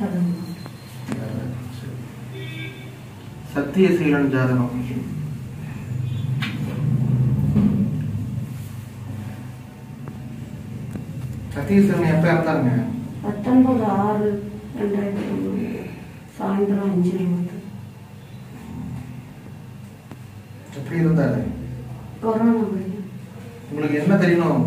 சொல்லுங்க சரி. சத்தியசீலன் ஜாதகம் சத்தியசீலன் எப்ப இறந்தாருங்க பத்தொன்பது ஆறு ரெண்டாயிரத்தி ஒன்று சாயந்தரம் அஞ்சு மணி எப்படி இருந்தாரு கொரோனா வழி உங்களுக்கு என்ன தெரியணும்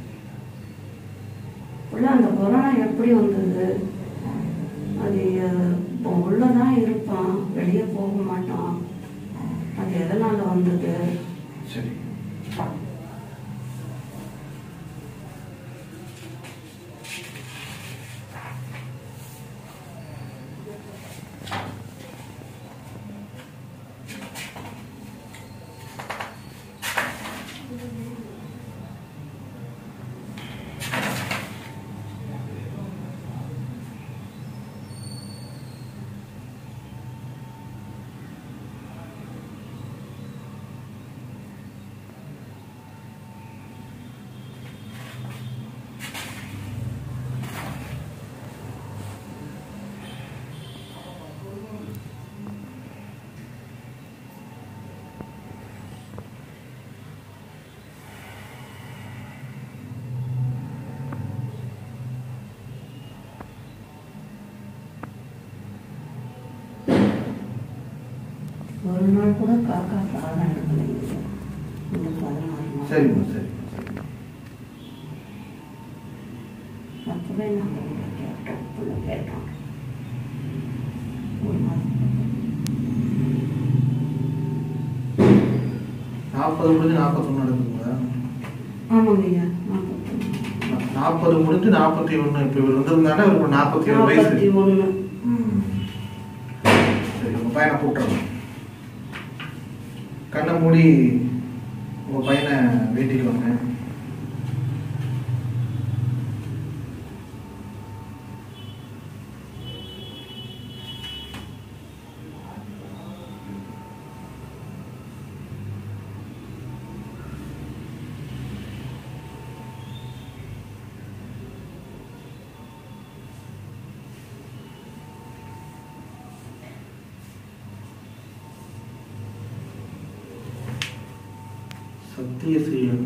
உள்ள அந்த கொரோனா எப்படி வந்தது அது அஹ், இப்போ உள்ளதான் இருப்பான் வெளியே போக மாட்டான் அது எதனால வந்தது சரி ஒரு நாள் கூட காக்கா சாதம் எடுக்கலைங்க இந்த பதினாறு மாதம் சரிம்மா சரிம்மா சரி அப்பவே நாங்கள் உங்களை கேட்டோம் உள்ள கேட்டோம் ஒரு மாதம் நாற்பது முடிஞ்சு நாற்பத்தொன்று நடக்குதுங்களா ஆமாங்க ஐயா நாற்பத்தி நாற்பது முடிஞ்சு நாற்பத்தி ஒன்று இப்போ இவர் வந்திருந்தானே இவருக்கு நாற்பத்தி ஏழு நாற்பத்தி வயசு ஒன்று ம். சரி உங்க பையனை கூப்பிட்டுறோம் கண்ணை மூடி உங்க பையனை வேண்டிட்டு வாங்க சத்தியசீலன்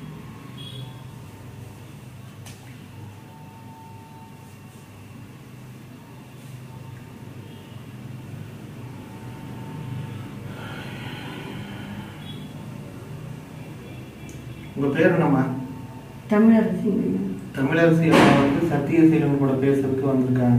உங்க பேர் என்னம்மா தமிழரசிங்க ஐயா தமிழரசி அம்மா வந்து சத்தியசீலன் கூட பேசுறதுக்கு வந்திருக்காங்க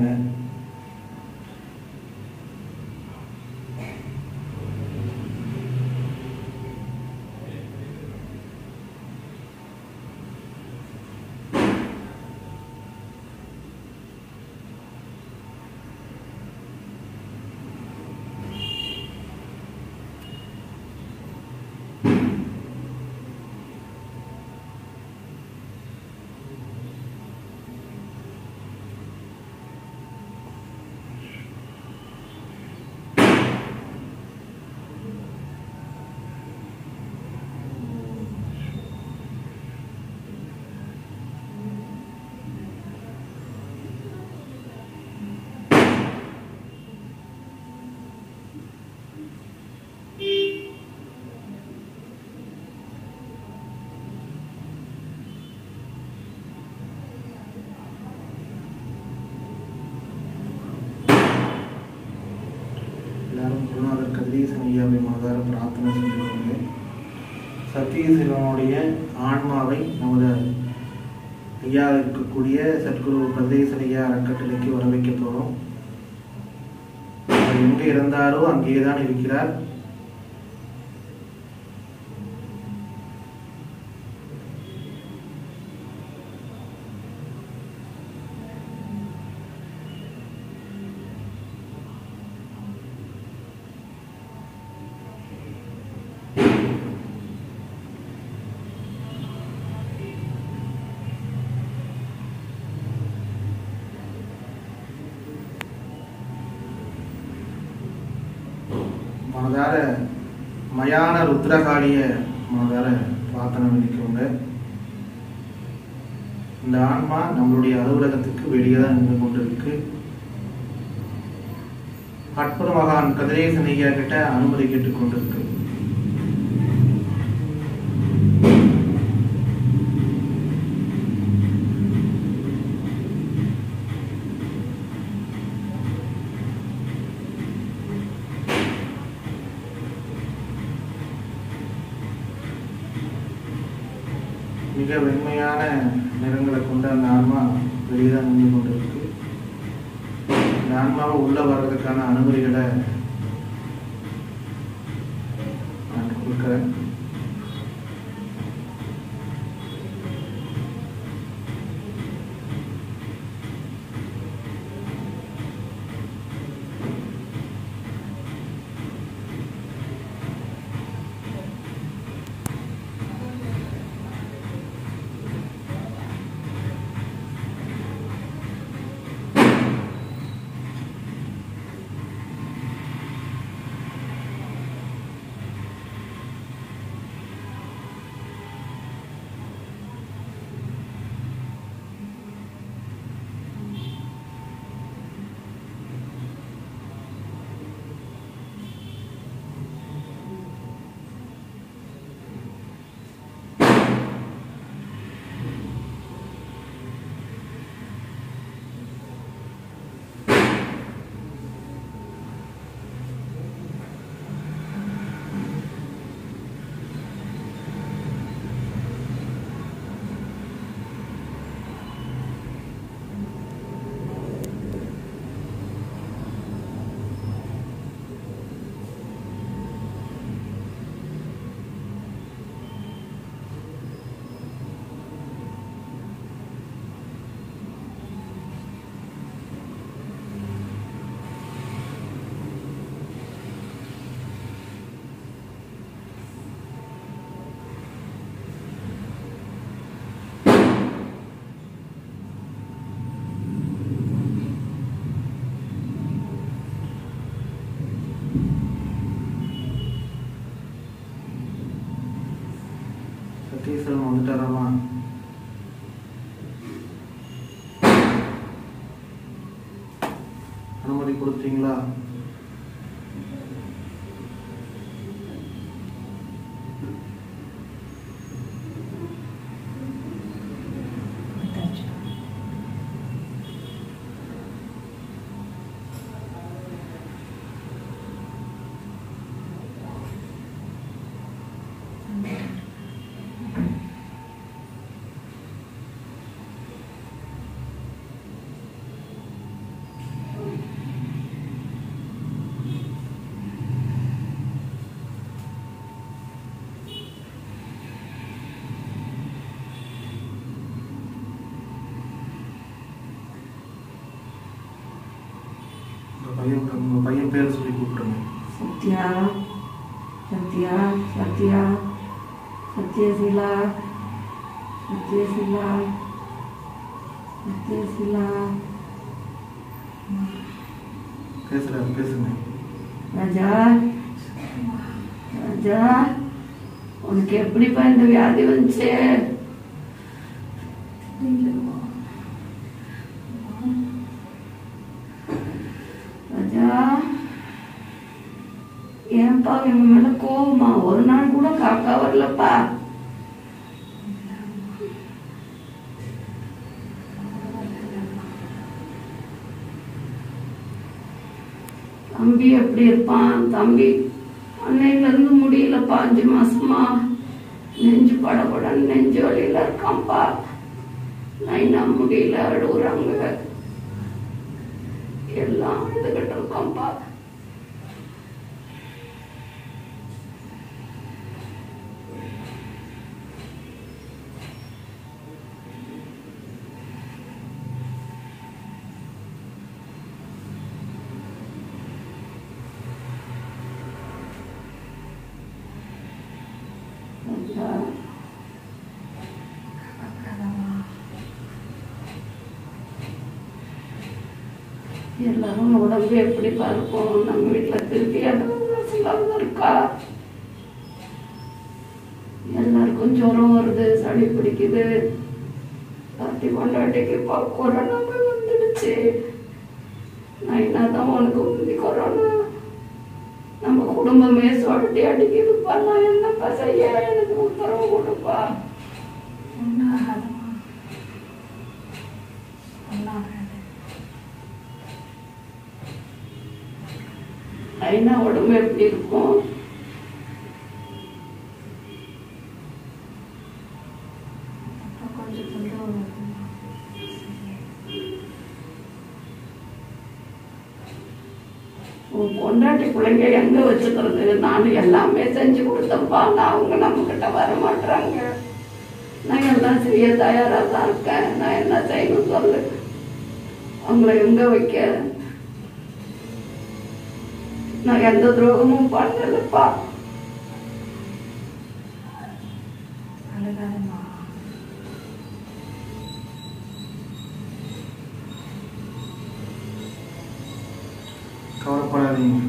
எல்லாரும் குருநாதர் கதிரேசன் ஐயாவை மனதார பிரார்த்தனை செஞ்சுக்கோங்க சத்தியசீலனுடைய ஆன்மாவை நமது ஐயா இருக்கக்கூடிய சத்குரு கதிரேசன் ஐயா அறக்கட்டளைக்கு வர வைக்க போகிறோம் அவர் எங்கே இருந்தாரோ அங்கேயே தான் இருக்கிறார் மனதார மயான ருத்ரகாளிய மனதார பிரார்த்தனை பண்ணிக்கோங்க இந்த ஆன்மா நம்மளுடைய அலுவலகத்துக்கு வெளியே தான் நின்று கொண்டு இருக்கு அற்புத மகான் கதிரேசன் ஐயா கிட்ட அனுமதி கேட்டுக்கொண்டிருக்கு மிக வெண்மையான நிறங்களை கொண்ட அந்த ஆன்மா வெளியே தான் நின்று கொண்டிருக்கு இந்த ஆன்மாவை உள்ள வர்றதுக்கான அனுமதிகளை நான் கொடுக்குறேன் சத்தீஸ்வரன் வந்துட்டாராமா அனுமதி கொடுத்தீங்களா உங்க பையன் உங்க பையன் பேர் சொல்லி கூப்பிடுங்க சத்யா சத்யா சத்யா சத்யசிலா சத்யசிலா சத்யசிலா பேசுறாரு பேசுங்க ராஜா ராஜா உனக்கு எப்படிப்பா இந்த வியாதி வந்துச்சு ராஜா ஏன்பா இவன் மேல கோவமா ஒரு நாள் கூட காக்கா வரலப்பா தம்பி எப்படி இருப்பான் தம்பி அன்னையில இருந்து முடியலப்பா அஞ்சு மாசமா நெஞ்சு படபடன்னு நெஞ்சு வலியில இருக்கான்ப்பா நைனா முடியல அழுகுறாங்க எல்லாம் அழுதுகிட்டு இருக்கான்ப்பா ராஜா எல்லாரும் உடம்பு எப்படி பார்ப்போம் நம்ம வீட்டுல திருப்பி இல்லாம இருக்கா எல்லாருக்கும் ஜுரம் வருது சளி பிடிக்குது பாட்டி கொண்டாட்டிக்கு கொரோனா வந்துடுச்சு நான் என்னதான் உனக்கு முந்தி கொரோனா நம்ம குடும்பமே சொல்லி அடிக்குதுப்பா நான் என்னப்பா செய்ய எனக்கு உத்தரவு கொடுப்பா ஒன்றும் ஆகாதும்மா ஒன்றும் ஆகாது ஐநா உடம்பு எப்படி இருக்கும் அப்போ கொஞ்சம் தொந்தரவு வருதும்மா உன் பொண்டாட்டி பிள்ளைங்க எங்க வச்சுக்கிறது நானும் எல்லாமே செஞ்சு கொடுத்தேன்ப்பா நான் அவங்க நம்ம கிட்ட வர மாட்டாங்க நான் எல்லாம் செய்ய தயாரா தான் இருக்கேன் நான் என்ன செய்யணும் சொல்லு அவங்கள எங்க வைக்க நான் எந்த துரோகமும் பண்ணலப்பா அழுகாதம்மா கவலைப்படாதீங்க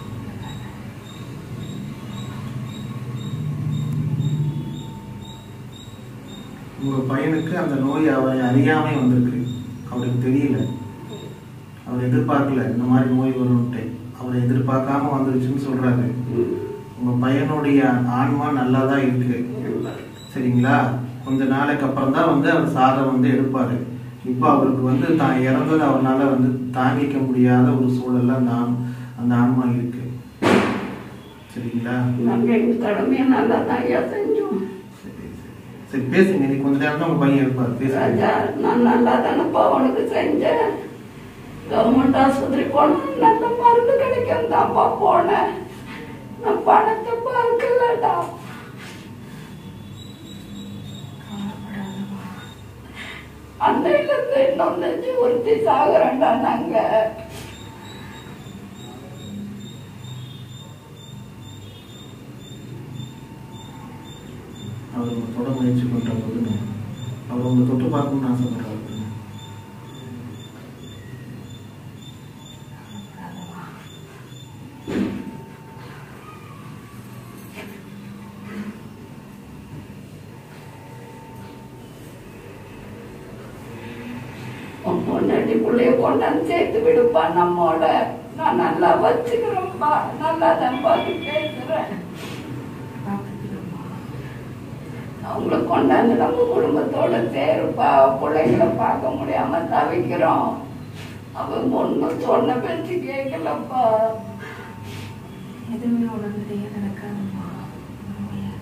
உங்க பையனுக்கு அந்த நோய் அவரை அறியாமை வந்திருக்கு அவருக்கு தெரியல அவர் எதிர்பார்க்கல இந்த மாதிரி நோய் வரும்ட்டு அவரை எதிர்பார்க்காம வந்துருச்சுன்னு சொல்றாரு உங்க பையனுடைய ஆன்மா நல்லா தான் இருக்கு சரிங்களா கொஞ்ச நாளைக்கு அப்புறம் தான் வந்து அவர் சாரை வந்து எடுப்பாரு இப்போ அவருக்கு வந்து தான் இறந்தது அவரால வந்து தாங்கிக்க முடியாத ஒரு சூழல்ல அந்த ஆண்- அந்த ஆன்மா இருக்கு சரிங்களா நாங்க எங்க கடமையை நல்லா தான் ஐயா செஞ்சோம் சரி சரி. சரி பேசுங்க இன்னைக்கு கொஞ்ச நேரம் தான் உங்க பையன் இருப்பார் பேசுங்க ராஜா நான் நல்லா தானப்பா உனக்கு செஞ்சேன் கவர்மெண்ட் ஆஸ்பத்திரி போனேன் நல்ல மருந்து கிடைக்கும் தான்ப்பா போனேன் நான் பணத்தை பார்க்கலடா கவலைப்படாதம்மா அன்னையில இருந்து இன்னும் நெஞ்சு உறுத்தி சாகுறேன்டா நாங்க அவர் உங்க தொட முயற்சி பண்ற போதுங்க அவர் உங்க தொட்டு பார்க்கணும்னு ஆசைப்படுறாரு கவலைப்படாதம்மா உன் பொண்டாட்டி பிள்ளைய கொண்டாந்து சேர்த்து விடுப்பா நம்மோட நான் நல்லா வச்சுக்கிறேன்ப்பா நல்லா தான் பார்த்து பேசுறேன் பார்த்துக்கிறோம்மா அவங்கள கொண்டாந்து நம்ம குடும்பத்தோட சேருப்பா பிள்ளைங்கள பார்க்க முடியாம தவிக்கிறோம் அவங்க ஒன்றும் சொன்ன பேச்சு கேட்கலப்பா எதுவுமே உடனடியே நடக்காதும்மா பொறுமையா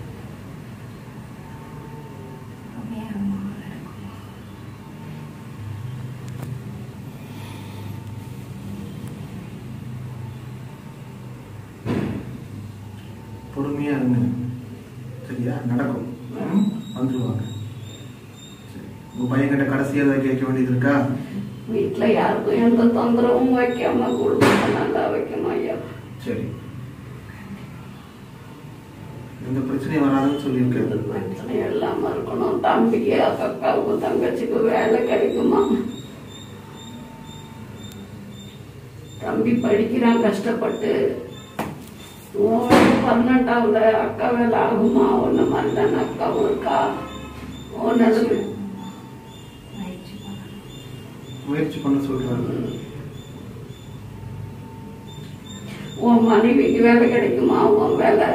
பொறுமையா இரும்மா நடக்கும்மா பொறுமையா இருங்க சரியா நடக்கும் ம்? வந்துருவாங்க சரி உங்க பையன்கிட்ட கடைசியா ஏதாவது கேட்க வேண்டியது இருக்கா வீட்டுல யாருக்கும் எந்த தொந்தரவும் வைக்காம குடும்பத்தை நல்லா வைக்கணும் ஐயா சரி எந்த பிரச்சனையும் வராதுன்னு சொல்லியிருக்காரு இந்த பிரச்சனை இல்லாம இருக்கணும் தம்பிக்கு அக்காவுக்கும் தங்கச்சிக்கு வேலை கிடைக்குமா தம்பி படிக்கிறான் கஷ்டப்பட்டு பன்னெண்டாவில் அக்கா வேலை ஆகுமா ஒன்று மாதிரி தானே அக்காவும் இருக்கா ஒன்று முயற்சி பண்ணணும் முயற்சி பண்ண சொல்றாரு உன் மனைவிக்கு வேலை கிடைக்குமா உன் வேலை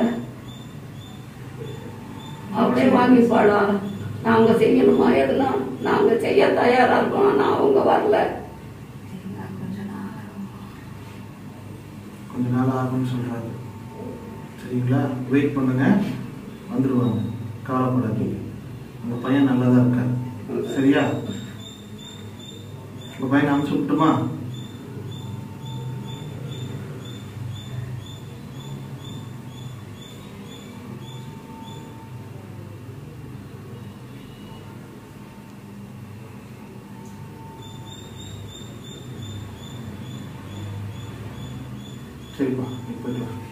அப்படியே வாங்கிப்பாடா நாங்க செய்யணுமா எதுனா நாங்க செய்ய தயாரா இருக்கோம் ஆனா அவங்க வரல சரிங்களா கொஞ்ச நாள் ஆகும்மா கொஞ்ச நாள் ஆகும்னு சொல்றாரு சரிங்களா வெயிட் பண்ணுங்க வந்துருவாங்க கவலைப்படாதீங்க உங்க பையன் நல்லா தான் இருக்காரு சரியா உங்க பையனை அனுப்பிச்சு விட்டுமா சரிப்பா நீ போயிட்டு வா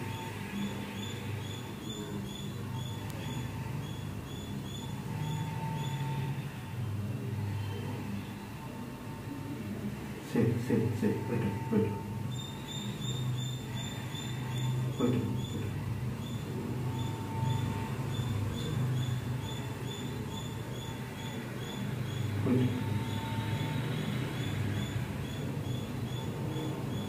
சரி சரி சரி போயிட்டு வா, போயிட்டு வா. போயிட்டு வா, போயிட்டு வா. போயிட்டு வா.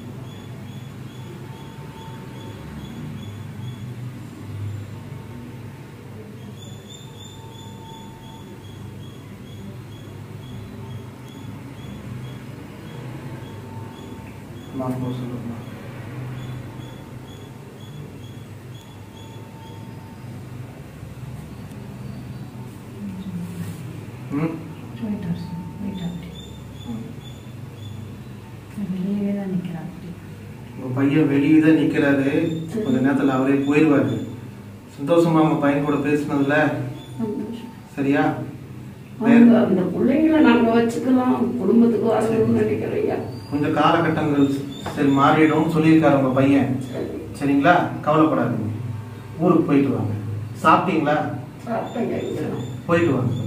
அம்மா போக சொல்லுமா ம் போயிட்டு வர சொல்லு. போயிட்டு அப்படி ம். வெளியவே தான் நிற்கிறான் அப்படி உங்க பையன் வெளியே தான் நிக்கிறாரு கொஞ்ச நேரத்துல அவரே போயிடுவாரு சந்தோஷமா உங்க பையன் கூட பேசுனதுல சந்தோஷம். சரியா அவங்க அந்த பிள்ளைங்கள நாங்க வச்சுக்கலாம் குடும்பத்துக்கு வரணும்னு நினைக்கிறீங்க கொஞ்சம் காலகட்டங்கள் சரி மாறிடும் சொல்லியிருக்காரு உங்க பையன் சரி சரிங்களா கவலைப்படாதீங்க ஊருக்கு போயிட்டு வாங்க சாப்பிட்டீங்களா சாப்பிட்டேங்க போயிட்டு வாங்க